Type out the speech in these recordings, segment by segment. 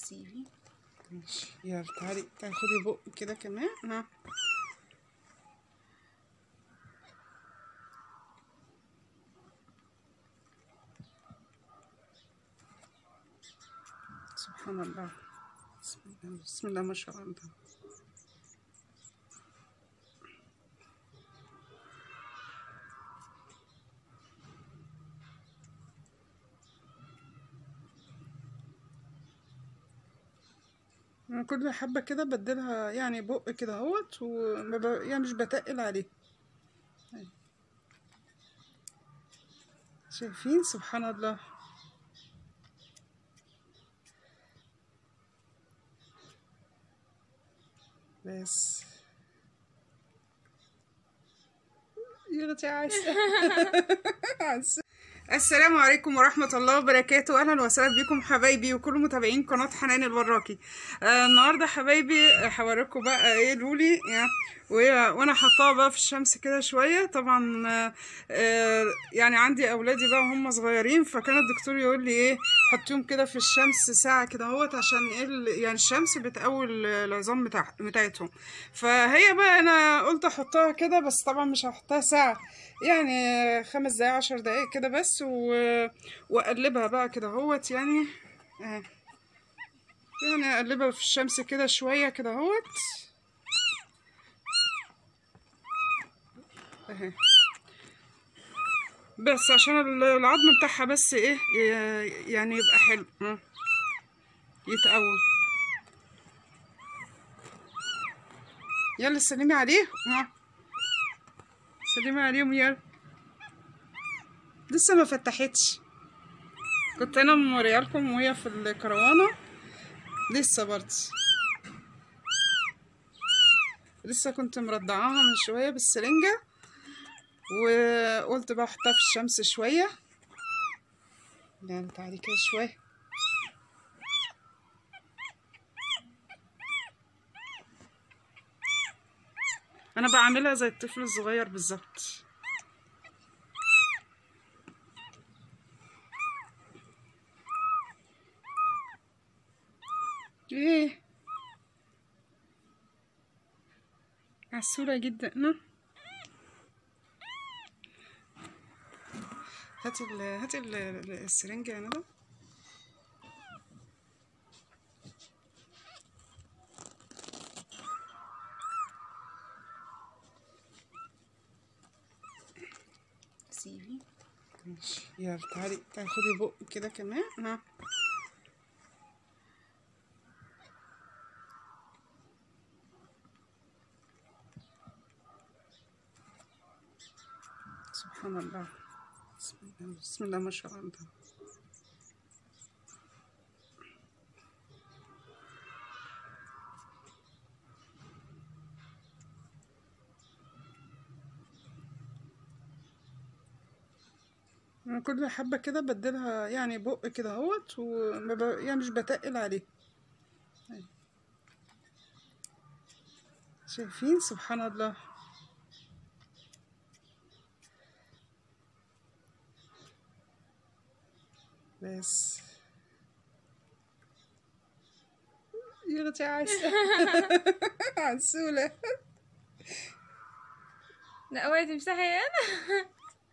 سيبي ماشي يلا تعالي تعالي خدي بق كده كمان ها سبحان الله بسم الله بسم الله ما شاء الله انا كل حبه كده بدلها يعني بق كده اهوت وما ب... يعني مش بتقل عليه أهي. شايفين سبحان الله بس يلا تعالي عسى. السلام عليكم ورحمة الله وبركاته أهلا وسهلا بكم حبايبي وكل متابعين قناة حنان الوراكي آه النهاردة حبايبي هوريكم بقى ايه لولي يعني وهي- وانا حطاها بقى في الشمس كده شوية طبعا آه آه يعني عندي اولادي بقى وهم صغيرين فكان الدكتور يقول لي ايه حطيهم كده في الشمس ساعة كده اهوت عشان ايه ال- يعني الشمس بتقوي ال- العظام بتاع بتاعتهم فهي بقى انا قلت احطها كده بس طبعا مش هحطها ساعة يعني خمس دقايق عشر دقايق كده بس و... واقلبها بقى كده اهوت يعني آه. يعني اقلبها في الشمس كده شوية كده اهوت اهي بس عشان ال- العظم بتاعها بس ايه ي- يعني يبقى حلو ها. يتقوى يلا سلمي عليه ها سلمي عليهم يلا لسه ما فتحتش كنت انا موريالكم وهي في الكروانه لسه برضه لسه كنت مرضعاها من شويه بالسرنجه وقلت بقى احطها في الشمس شويه يعني تعالي كده شويه انا بعملها زي الطفل الصغير بالظبط ايه عسولة جدا ها هاتي ال هاتي ال السرنجة يا ندى سيبي ماشي يلا تعالي تعالي خدي بق كده كمان ها سبحان الله بسم الله بسم الله ما شاء الله انا كل حبه كده بدلها يعني بق كده اهوت وما ب... يعني مش بتقل عليه أهي. شايفين سبحان الله بس يلا تعالي عسولة لا اوعي تمسحي انا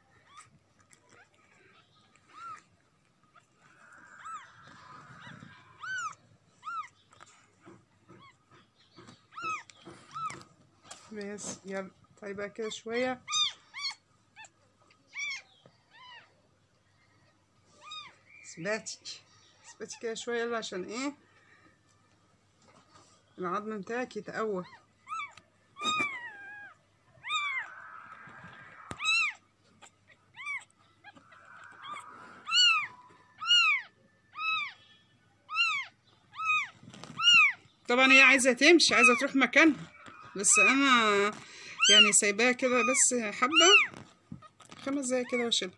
بس يلا طيب بقى كده شوية اثباتي اثباتي كده شوية يلا عشان ايه العظم بتاعك يتقوى طبعا هي عايزة تمشي عايزة تروح مكانها بس انا يعني سايباها كده بس حبة خمس دقايق كده واشيلها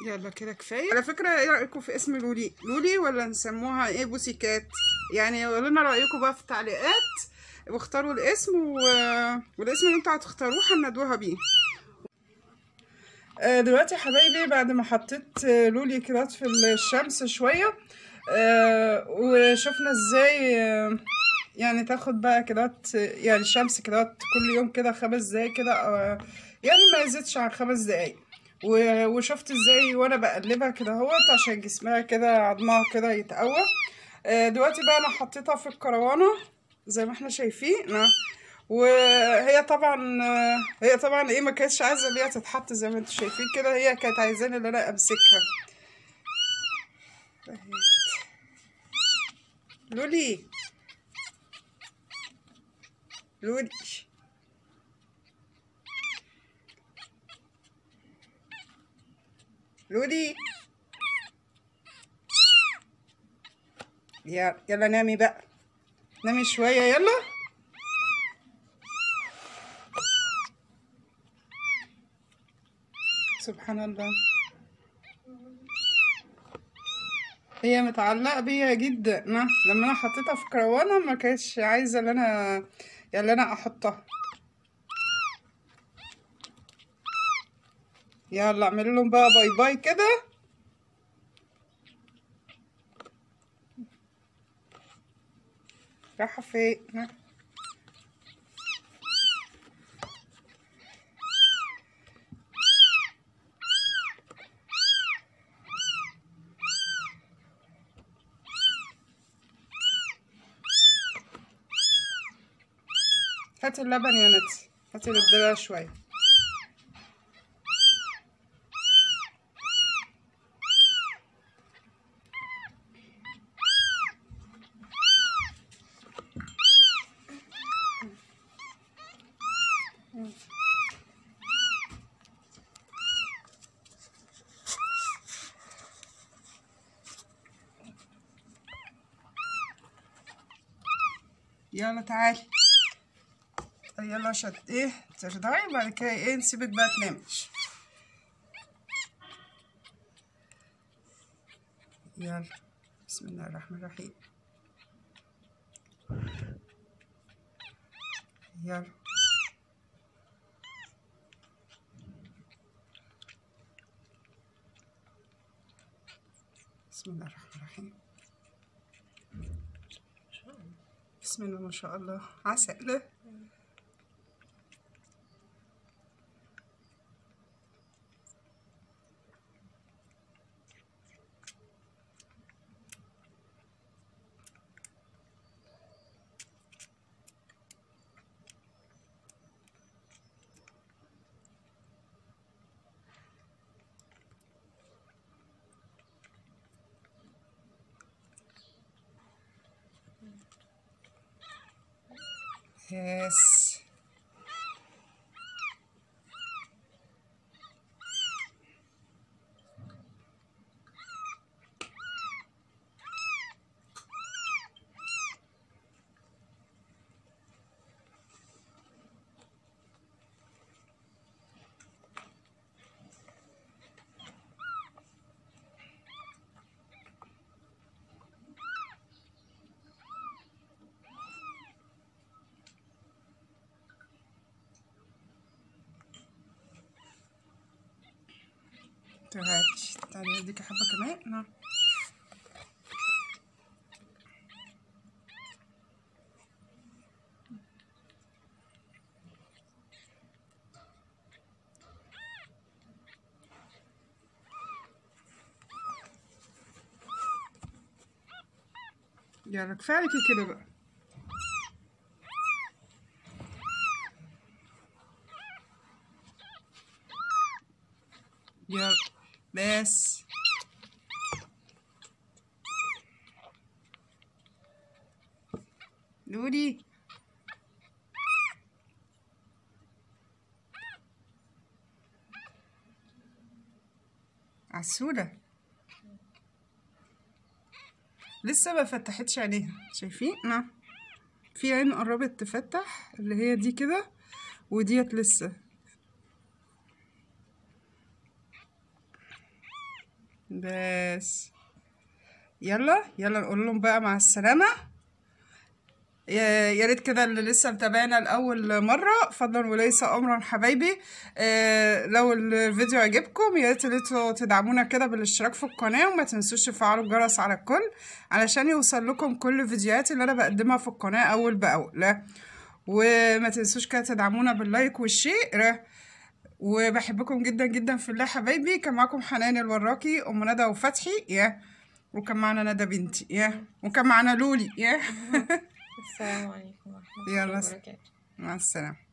يلا كده كفايه على فكره ايه رايكم في اسم لولي لولي ولا نسموها ايه بوسي كات يعني قولوا لنا رايكم بقى في التعليقات واختاروا الاسم و... والاسم اللي انتوا هتختاروه هندوها بيه آه، دلوقتي يا حبايبي بعد ما حطيت آه، لولي كده في الشمس شويه آه، وشفنا ازاي آه، يعني تاخد بقى كده يعني الشمس كده كل يوم كده خمس دقايق كده آه، يعني ما يزيدش عن خمس دقايق و- وشفت ازاي وانا بقلبها كده اهوت عشان جسمها كده عظمها كده يتقوى آه، دلوقتي بقى انا حطيتها في الكروانه زي ما احنا شايفين آه، وهي طبعا آه، هي طبعا ايه ما كانتش عايزه ان هي تتحط زي ما انتم شايفين كده هي كانت عايزاني ان انا امسكها أهي. لولي لولي لولي يلا يلا نامي بقى نامي شوية يلا سبحان الله هي متعلقة بيا جدا ما- لما انا حطيتها في كروانة ما كانتش عايزة ان انا يعني انا احطها يلا اعمل لهم بقى باي باي كده رايحة فين ها؟ هاتي اللبن يا نتي هاتي للدلع شوية يلا تعالي يلا عشان ايه ترضعي وبعد كده ايه نسيبك بقى تنامي يلا بسم الله الرحمن الرحيم يلا بسم الله الرحمن الرحيم بسم الله ما شاء الله عسل يس تعالي تعالي اديك حبة كمان نعم يلا كفاية عليكي كده بقى يلا بس لولي عسولة لسه ما فتحتش عينيها شايفين نعم في عين قربت تفتح اللي هي دي كده وديت لسه بس يلا يلا نقول لهم بقى مع السلامة يا يا ريت كده اللي لسه متابعنا لأول مرة فضلا وليس أمرا حبايبي آه لو الفيديو عجبكم يا ريت انتوا تدعمونا كده بالاشتراك في القناة وما تنسوش تفعلوا الجرس على الكل علشان يوصل لكم كل الفيديوهات اللي أنا بقدمها في القناة أول بأول وما تنسوش كده تدعمونا باللايك والشير وبحبكم جدا جدا في الله حبايبي كان معاكم حنان الوراكي ام ندى وفتحي يا وكان معانا ندى بنتي يا وكان معانا لولي يا السلام عليكم ورحمة يلا. الله وبركاته مع السلامه